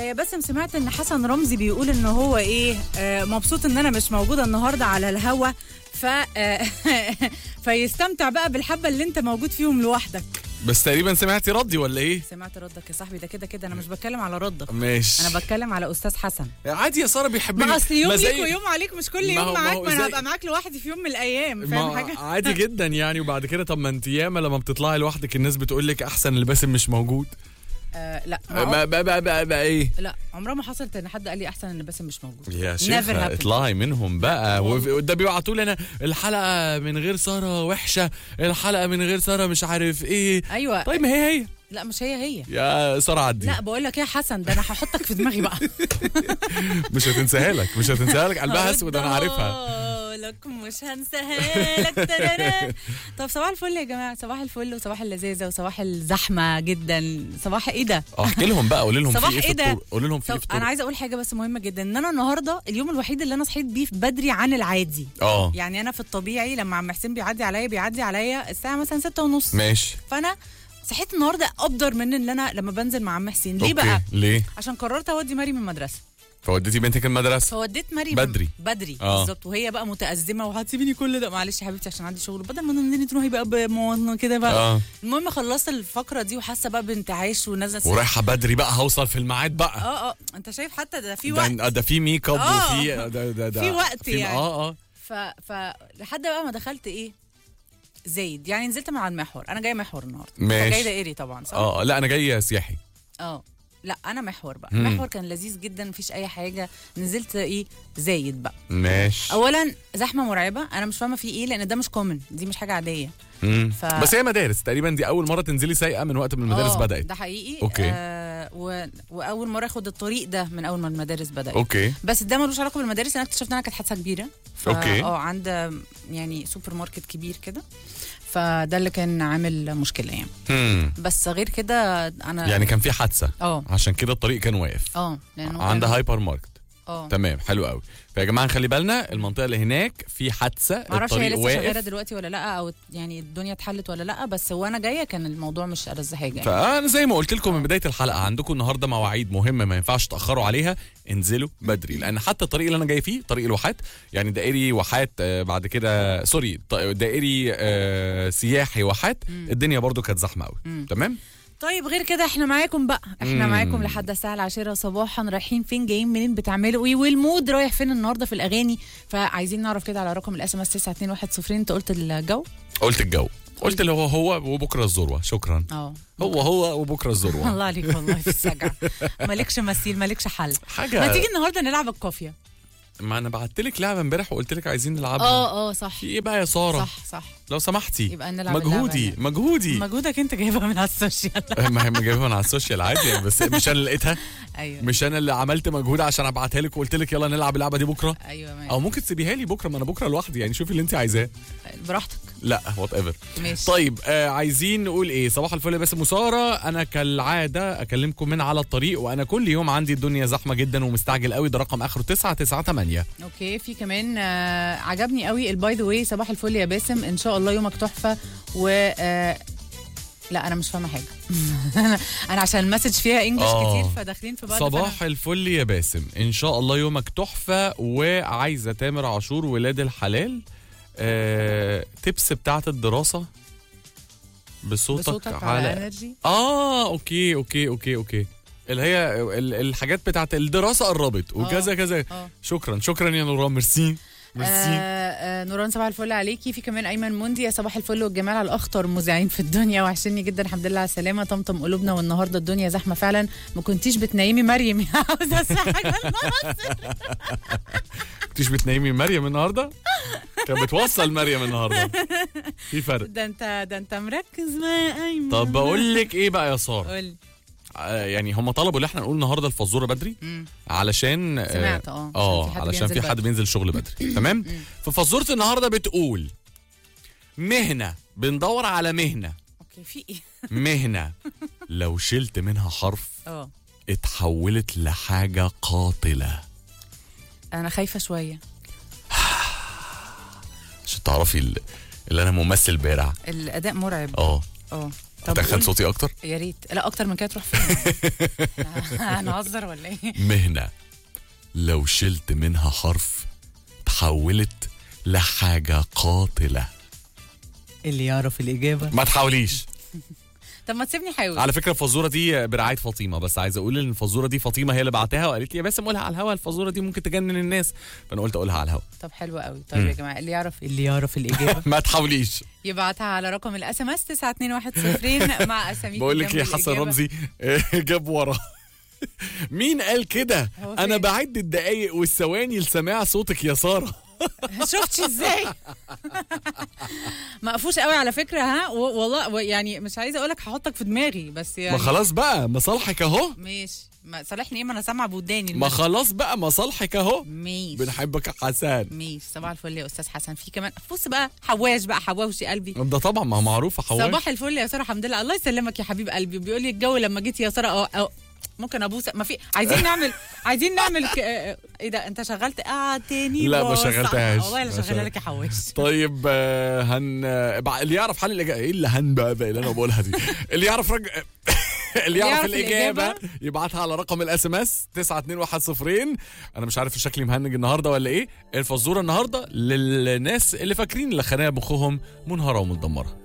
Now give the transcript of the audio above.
آه باسم سمعت ان حسن رمزي بيقول ان هو ايه آه مبسوط ان انا مش موجوده النهارده على الهوا ف آه فيستمتع بقى بالحبه اللي انت موجود فيهم لوحدك بس تقريبا سمعتي ردي ولا ايه سمعت ردك يا صاحبي ده كده كده انا مش بتكلم على ردك ماشي انا بتكلم على استاذ حسن عادي يا ساره بيحبني ما اصل يوم ما زي- ليك ويوم عليك مش كل ما هو- يوم ما معاك هو ما انا زي- هبقى معاك لوحدي في يوم من الايام ما فاهم حاجه عادي جدا يعني وبعد كده طب ما انت ياما لما بتطلعي لوحدك الناس بتقول لك احسن اللي باسم مش موجود آه لا بقى ما بقى بقى, بقى, بقى ايه لا عمرها ما حصلت ان حد قال لي احسن ان باسم مش موجود يا Never شيخة happened. اطلعي منهم بقى وف- ده بيبعتوا لي انا الحلقه من غير ساره وحشه الحلقه من غير ساره مش عارف ايه ايوه طيب ما هي هي لا مش هي هي يا ساره عدي لا بقول لك ايه يا حسن ده انا هحطك في دماغي بقى مش هتنساها لك مش هتنساها لك قلبها اسود انا عارفها هردها لك مش هنساها لك ترارا. طب صباح الفل يا جماعه صباح الفل وصباح اللذاذه وصباح الزحمه جدا صباح ايه ده اه احكي لهم بقى قولي لهم في صباح ايه في إيه ده؟ الطرق قولي لهم في ايه طب في انا الطرق عايزه اقول حاجه بس مهمه جدا ان انا النهارده اليوم الوحيد اللي انا صحيت بيه بدري عن العادي اه يعني انا في الطبيعي لما عم حسين بيعدي عليا بيعدي عليا الساعه مثلا ستة ونص ماشي فانا صحيت النهارده ابدر من اللي انا لما بنزل مع عم حسين ليه أوكي. بقى ليه عشان قررت اودي مريم المدرسه فوديتي بنتك المدرسه فوديت مريم بدري. بدري آه. بالظبط وهي بقى متأزمة وهتسيبيني كل ده معلش يا حبيبتي عشان عندي شغل بدل ما تنزلي تروحي بقى بمواطنة كده بقى اه المهم خلصت الفقرة دي وحاسة بقى بانتعاش ونازلة الساعة- ورايحه بدري بقى هوصل في الميعاد بقى اه اه انت شايف حتى ده في وقت ده ده في ميك اب آه. وفي ده ده ده في وقت في- يعني. اه اه ف ف لحد بقى ما دخلت ايه زايد يعني نزلت مع المحور انا جايه محور النهارده ماشي. جايه دائري طبعا صح اه لا انا جاي سياحي اه لا انا محور بقى مم. محور كان لذيذ جدا مفيش اي حاجه نزلت ايه زايد بقى ماشي اولا زحمه مرعبه انا مش فاهمه في ايه لان ده مش كومن دي مش حاجه عاديه مم. ف- بس هي مدارس تقريبا دي اول مره تنزلي سايقه من وقت ما المدارس آه، بدات ده حقيقي أوكي. آه و... واول مره اخد الطريق ده من اول ما المدارس بدات اوكي بس ده ملوش علاقه بالمدارس انا اكتشفت انها كانت حادثه كبيره ف... أوكي. اه عند يعني سوبر ماركت كبير كده فده اللي كان عامل مشكله يعني مم. بس غير كده انا يعني كان في حادثه اه عشان كده الطريق كان واقف اه لانه عند كان- هايبر ماركت اه تمام حلو قوي فيا جماعه نخلي بالنا المنطقه اللي هناك في حادثه معرفش هي الطريق لسه شغاله واقف دلوقتي ولا لا او يعني الدنيا اتحلت ولا لا بس وانا جايه كان الموضوع مش ألذ حاجه يعني. فانا زي ما قلت لكم من بدايه الحلقه عندكم النهارده مواعيد مهمه ما ينفعش تاخروا عليها انزلوا بدري لان حتى الطريق اللي انا جاي فيه طريق الواحات يعني دائري واحات آه، بعد كده سوري ط- دائري آه، سياحي واحات الدنيا برضو كانت زحمه قوي تمام طيب غير كده احنا معاكم بقى احنا مم. معاكم لحد الساعه العاشرة صباحا رايحين فين جايين منين بتعملوا ايه والمود رايح فين النهارده في الاغاني فعايزين نعرف كده على رقم الاس ام اس 9210 انت قلت الجو قلت الجو قلت اللي هو هو وبكره الذروه شكرا اه هو هو وبكره الذروه الله عليك والله في السجع مالكش مثيل مالكش حل حاجه ما تيجي النهارده نلعب القافيه ما انا بعت لك لعبه امبارح وقلت لك عايزين نلعبها اه اه صح في ايه بقى يا ساره صح صح لو سمحتي يبقى نلعب مجهودي اللعبة مجهودي مجهودك انت جايبها من على السوشيال ما هي جايبها من على السوشيال عادي يعني بس مش انا اللي لقيتها ايوه مش انا اللي عملت مجهود عشان ابعتها لك وقلت لك يلا نلعب اللعبه دي بكره ايوه ماشي. او ممكن تسيبيها لي بكره ما انا بكره لوحدي يعني شوفي اللي انت عايزاه براحتك لا وات ايفر ماشي طيب آه عايزين نقول ايه صباح الفل يا باسم وساره انا كالعاده اكلمكم من على الطريق وانا كل يوم عندي الدنيا زحمه جدا ومستعجل قوي ده رقم اخره 998 اوكي في كمان آه عجبني قوي الباي ذا واي صباح الفل يا باسم ان شاء الله يومك تحفه و آه لا انا مش فاهمه حاجه انا عشان المسج فيها انجلش آه. كتير فداخلين في بعض صباح الفل يا باسم ان شاء الله يومك تحفه وعايزه تامر عاشور ولاد الحلال آه تبس بتاعت الدراسه بصوتك, بصوتك على انرجي اه اوكي اوكي اوكي اوكي اللي هي ال- الحاجات بتاعت الدراسه قربت وكذا كذا اه شكرا شكرا يا نوران ميرسي ميرسي آه آه نوران صباح الفل عليكي في كمان ايمن موندي يا صباح الفل والجمال على الاخطر مذيعين في الدنيا وحشني جدا الحمد لله على السلامه طمطم قلوبنا والنهارده الدنيا زحمه فعلا ما كنتيش بتنيمي مريم عاوزه اسمعك كنتش بتنيمي مريم النهارده كانت بتوصل مريم النهارده في فرق ده انت ده انت مركز معايا ايمن طب بقول لك ايه بقى يا ساره قول آه، يعني هم طلبوا ان احنا نقول النهارده الفزوره بدري مم. علشان آه، سمعت اه اه عشان في حد علشان في بينزل حد بدري. بينزل شغل بدري تمام ففزوره النهارده بتقول مهنه بندور على مهنه اوكي في ايه مهنه لو شلت منها حرف اه اتحولت لحاجه قاتله انا خايفه شويه عشان تعرفي ال- اللي انا ممثل بارع الاداء مرعب اه اه طب تدخل قول. صوتي اكتر يا ريت لا اكتر من كده تروح فين إحنا هنهزر ولا ايه مهنه لو شلت منها حرف تحولت لحاجه قاتله اللي يعرف الاجابه ما تحاوليش طب ما تسيبني احاول على فكره الفزوره دي برعايه فاطمه بس عايز اقول ان الفزوره دي فاطمه هي اللي بعتها وقالت لي يا باسم قولها على الهوا الفزوره دي ممكن تجنن الناس فانا قلت اقولها على الهوا طب حلو قوي طيب يا جماعه اللي يعرف اللي يعرف الاجابه ما تحاوليش يبعتها على رقم الاس ام اس 92102 مع اساميكم بقول لك جنب يا حسن الإجابة. رمزي جاب ورا مين قال كده هو انا فين؟ بعد الدقايق والثواني لسماع صوتك يا ساره شفتش ازاي مقفوش قوي على فكره ها و- والله و- يعني مش عايزه اقول لك هحطك في دماغي بس يعني ما خلاص بقى مصالحك اهو ماشي ما صالحني ايه ما انا سامعه بوداني ما خلاص بقى مصالحك اهو ماشي بنحبك يا حسن ماشي صباح الفل يا استاذ حسن في كمان بص بقى حواش بقى حواوشي قلبي ده طبعا ما هو معروفه حواش صباح الفل يا ساره حمد لله الله يسلمك يا حبيب قلبي بيقول لي الجو لما جيت يا ساره اه اه ممكن ابوس ما في عايزين نعمل عايزين نعمل ك... آه، ايه ده انت شغلت اه تاني لا، ما بص. شغلتهاش. والله لا ما شغاله شغل- لك يا حواش طيب آه، هن آه، بع- اللي يعرف حل الاجابه ايه اللي هن بقى, بقى اللي انا بقولها دي اللي يعرف رج... اللي يعرف يعرف الاجابه الإجابة. يبعتها على رقم الاس ام اس 92102 انا مش عارف شكلي مهنج النهارده ولا ايه الفزوره النهارده للناس اللي فاكرين اللي خناقه مخهم منهاره ومتدمره